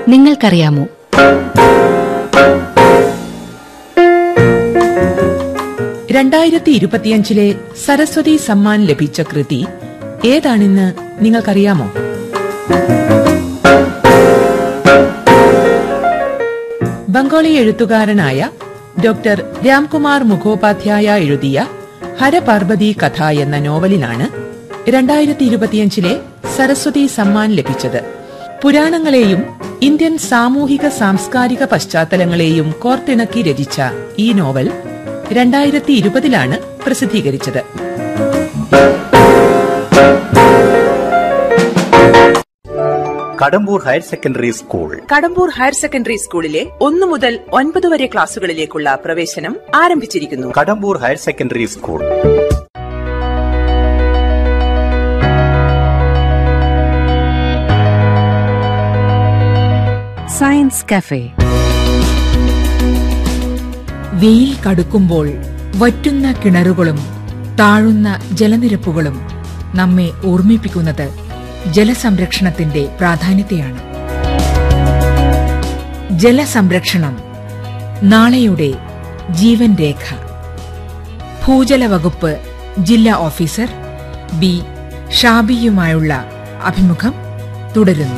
നിങ്ങൾക്കറിയാമോ രണ്ടായിരത്തി ഇരുപത്തിയഞ്ചിലെ സരസ്വതി സമ്മാൻ ലഭിച്ച കൃതി ഏതാണെന്ന് നിങ്ങൾക്കറിയാമോ ബംഗാളി എഴുത്തുകാരനായ ഡോക്ടർ രാംകുമാർ മുഖോപാധ്യായ എഴുതിയ ഹരപാർവതി കഥ എന്ന നോവലിനാണ് രണ്ടായിരത്തി ഇരുപത്തിയഞ്ചിലെ സരസ്വതി സമ്മാൻ ലഭിച്ചത് പുരാണങ്ങളെയും ഇന്ത്യൻ സാമൂഹിക സാംസ്കാരിക പശ്ചാത്തലങ്ങളെയും കോർത്തിണക്കി രചിച്ച ഈ നോവൽ രണ്ടായിരത്തി ഇരുപതിലാണ് പ്രസിദ്ധീകരിച്ചത് Kadambur higher secondary school Kadambur higher secondary സ്കൂളിലെ ഒന്നു മുതൽ ഒൻപത് വരെ ക്ലാസുകളിലേക്കുള്ള പ്രവേശനം ആരംഭിച്ചിരിക്കുന്നു Kadambur higher secondary school science cafe വെയിൽ കടുക്കുമ്പോൾ വറ്റുന്ന കിണറുകളും താഴുന്ന ജലനിരപ്പുകളും നമ്മെ ഓർമ്മിപ്പിക്കുന്നത് ജലസംരക്ഷണത്തിന്റെ പ്രാധാന്യത്തെയാണ് ജലസംരക്ഷണം നാളെയുടെ ജീവൻ രേഖ ഭൂജല വകുപ്പ് ജില്ലാ ഓഫീസർ ബി ഷാബിയുമായുള്ള അഭിമുഖം തുടരുന്നു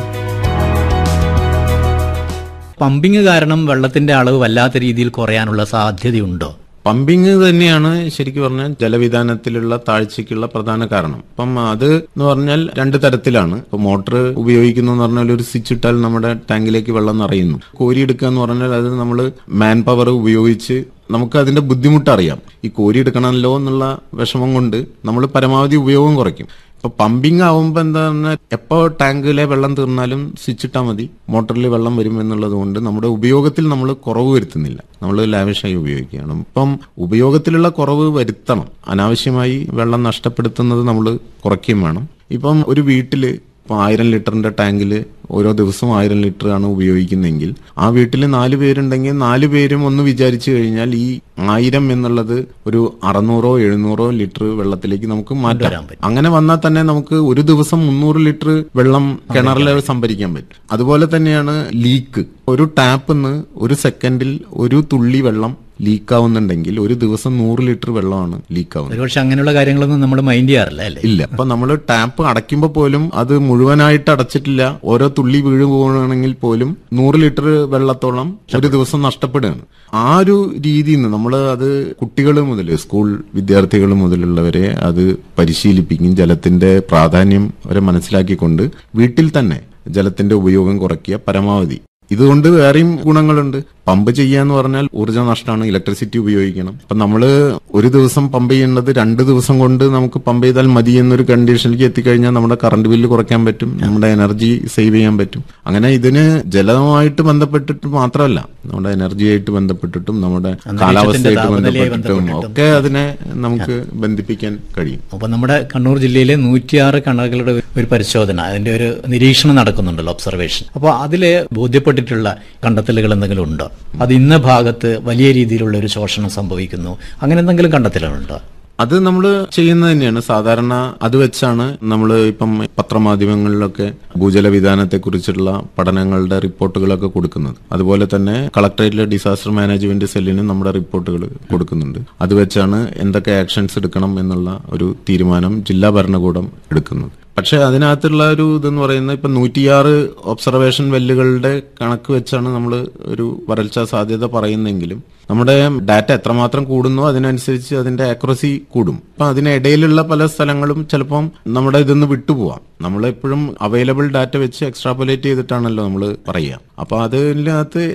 പമ്പിങ് കാരണം വെള്ളത്തിന്റെ അളവ് വല്ലാത്ത രീതിയിൽ കുറയാനുള്ള സാധ്യതയുണ്ടോ പമ്പിങ് തന്നെയാണ് ശരിക്കും പറഞ്ഞാൽ ജലവിധാനത്തിലുള്ള താഴ്ചയ്ക്കുള്ള പ്രധാന കാരണം അപ്പം അത് എന്ന് പറഞ്ഞാൽ രണ്ട് തരത്തിലാണ് ഇപ്പൊ മോട്ടോർ ഉപയോഗിക്കുന്നു എന്ന് പറഞ്ഞാൽ ഒരു സ്വിച്ച് ഇട്ടാൽ നമ്മുടെ ടാങ്കിലേക്ക് വെള്ളം നിറയുന്നു കോരിയെടുക്കുക എന്ന് പറഞ്ഞാൽ അത് നമ്മൾ മാൻ പവർ ഉപയോഗിച്ച് നമുക്ക് അതിന്റെ ബുദ്ധിമുട്ട് അറിയാം ഈ കോരി എടുക്കണമല്ലോ എന്നുള്ള വിഷമം കൊണ്ട് നമ്മൾ പരമാവധി ഉപയോഗം കുറയ്ക്കും ഇപ്പൊ പമ്പിങ് ആവുമ്പോ എന്താ പറഞ്ഞാൽ എപ്പോ ടാങ്കിലെ വെള്ളം തീർന്നാലും സ്വിച്ച് ഇട്ടാൽ മതി മോട്ടറിൽ വെള്ളം വരും എന്നുള്ളത് കൊണ്ട് നമ്മുടെ ഉപയോഗത്തിൽ നമ്മൾ കുറവ് വരുത്തുന്നില്ല നമ്മൾ ലാവിഷായി ഉപയോഗിക്കുകയാണ് ഇപ്പം ഉപയോഗത്തിലുള്ള കുറവ് വരുത്തണം അനാവശ്യമായി വെള്ളം നഷ്ടപ്പെടുത്തുന്നത് നമ്മൾ കുറയ്ക്കുകയും വേണം ഇപ്പം ഒരു വീട്ടില് ഇപ്പം ആയിരം ലിറ്ററിന്റെ ടാങ്കിൽ ഓരോ ദിവസവും ആയിരം ലിറ്റർ ആണ് ഉപയോഗിക്കുന്നതെങ്കിൽ ആ വീട്ടിൽ നാല് പേരുണ്ടെങ്കിൽ നാല് പേരും ഒന്ന് വിചാരിച്ചു കഴിഞ്ഞാൽ ഈ ആയിരം എന്നുള്ളത് ഒരു അറുന്നൂറോ എഴുന്നൂറോ ലിറ്റർ വെള്ളത്തിലേക്ക് നമുക്ക് മാറ്റാം അങ്ങനെ വന്നാൽ തന്നെ നമുക്ക് ഒരു ദിവസം മുന്നൂറ് ലിറ്റർ വെള്ളം കിണറിൽ സംഭരിക്കാൻ പറ്റും അതുപോലെ തന്നെയാണ് ലീക്ക് ഒരു ടാപ്പിന്ന് ഒരു സെക്കൻഡിൽ ഒരു തുള്ളി വെള്ളം ലീക്ക് ആവുന്നുണ്ടെങ്കിൽ ഒരു ദിവസം നൂറ് ലിറ്റർ വെള്ളമാണ് ലീക്ക് ആവുന്നത് ഒരുപക്ഷെ അങ്ങനെയുള്ള കാര്യങ്ങളൊന്നും നമ്മൾ മൈൻഡ് ചെയ്യാറില്ല അല്ലേ ഇല്ല അപ്പൊ നമ്മൾ ടാപ്പ് അടയ്ക്കുമ്പോൾ പോലും അത് മുഴുവനായിട്ട് അടച്ചിട്ടില്ല ഓരോ തുള്ളി വീഴു പോകണമെങ്കിൽ പോലും നൂറ് ലിറ്റർ വെള്ളത്തോളം ഒരു ദിവസം നഷ്ടപ്പെടുകയാണ് ആ ഒരു രീതിയിൽ നിന്ന് നമ്മൾ അത് കുട്ടികൾ മുതൽ സ്കൂൾ വിദ്യാർത്ഥികൾ മുതലുള്ളവരെ അത് പരിശീലിപ്പിക്കും ജലത്തിന്റെ പ്രാധാന്യം അവരെ മനസ്സിലാക്കിക്കൊണ്ട് വീട്ടിൽ തന്നെ ജലത്തിന്റെ ഉപയോഗം കുറയ്ക്കുക പരമാവധി ഇതുകൊണ്ട് വേറെയും ഗുണങ്ങളുണ്ട് പമ്പ് ചെയ്യാന്ന് പറഞ്ഞാൽ ഊർജ്ജ നഷ്ടമാണ് ഇലക്ട്രിസിറ്റി ഉപയോഗിക്കണം അപ്പൊ നമ്മള് ഒരു ദിവസം പമ്പ് ചെയ്യേണ്ടത് രണ്ട് ദിവസം കൊണ്ട് നമുക്ക് പമ്പ് ചെയ്താൽ മതി എന്നൊരു കണ്ടീഷനിലേക്ക് എത്തിക്കഴിഞ്ഞാൽ നമ്മുടെ കറണ്ട് ബില്ല് കുറയ്ക്കാൻ പറ്റും നമ്മുടെ എനർജി സേവ് ചെയ്യാൻ പറ്റും അങ്ങനെ ഇതിന് ജലവുമായിട്ട് ബന്ധപ്പെട്ടിട്ട് മാത്രമല്ല നമ്മുടെ എനർജിയായിട്ട് ബന്ധപ്പെട്ടിട്ടും നമ്മുടെ കാലാവസ്ഥയായിട്ട് താപനിലയായി ബന്ധപ്പെട്ടിട്ടും ബന്ധപ്പെട്ടിട്ടും. ഒക്കെ അതിനെ നമുക്ക് ബന്ധിപ്പിക്കാൻ കഴിയും അപ്പൊ നമ്മുടെ കണ്ണൂർ ജില്ലയിലെ നൂറ്റിയാറ് കിണറുകളുടെ ഒരു പരിശോധന അതിന്റെ ഒരു നിരീക്ഷണം നടക്കുന്നുണ്ടല്ലോ ഒബ്സർവേഷൻ അപ്പോൾ അതില് ബോധ്യപ്പെട്ടിട്ടുള്ള കണ്ടെത്തലുകൾ എന്തെങ്കിലും ഉണ്ടോ അത് ഇന്ന ഭാഗത്ത് വലിയ രീതിയിലുള്ള ഒരു ശോഷണം സംഭവിക്കുന്നു അങ്ങനെ എന്തെങ്കിലും കണ്ടെത്തലുകളുണ്ടോ അത് നമ്മൾ ചെയ്യുന്നത് തന്നെയാണ് സാധാരണ അത് വെച്ചാണ് നമ്മൾ ഇപ്പം പത്രമാധ്യമങ്ങളിലൊക്കെ ഭൂജല വിധാനത്തെ കുറിച്ചുള്ള പഠനങ്ങളുടെ റിപ്പോർട്ടുകളൊക്കെ കൊടുക്കുന്നത് അതുപോലെ തന്നെ കളക്ടറേറ്റിലെ ഡിസാസ്റ്റർ മാനേജ്മെന്റ് സെല്ലിന് നമ്മുടെ റിപ്പോർട്ടുകൾ കൊടുക്കുന്നുണ്ട് അത് വെച്ചാണ് എന്തൊക്കെ ആക്ഷൻസ് എടുക്കണം എന്നുള്ള ഒരു തീരുമാനം ജില്ലാ ഭരണകൂടം എടുക്കുന്നത് പക്ഷെ അതിനകത്തുള്ള ഒരു ഇതെന്ന് പറയുന്നത് ഇപ്പൊ നൂറ്റിയാറ് ഒബ്സർവേഷൻ വെല്ലുകളുടെ കണക്ക് വെച്ചാണ് നമ്മൾ ഒരു വരൾച്ചാ സാധ്യത പറയുന്നെങ്കിലും നമ്മുടെ ഡാറ്റ എത്രമാത്രം കൂടുന്നോ അതിനനുസരിച്ച് അതിന്റെ ആക്യുറസി കൂടും അപ്പൊ അതിനിടയിലുള്ള പല സ്ഥലങ്ങളും ചിലപ്പം നമ്മുടെ ഇതൊന്ന് വിട്ടുപോവാം നമ്മൾ എപ്പോഴും അവൈലബിൾ ഡാറ്റ വെച്ച് എക്സ്ട്രാപ്പുലേറ്റ് ചെയ്തിട്ടാണല്ലോ നമ്മൾ പറയുക അപ്പൊ അതിനകത്ത്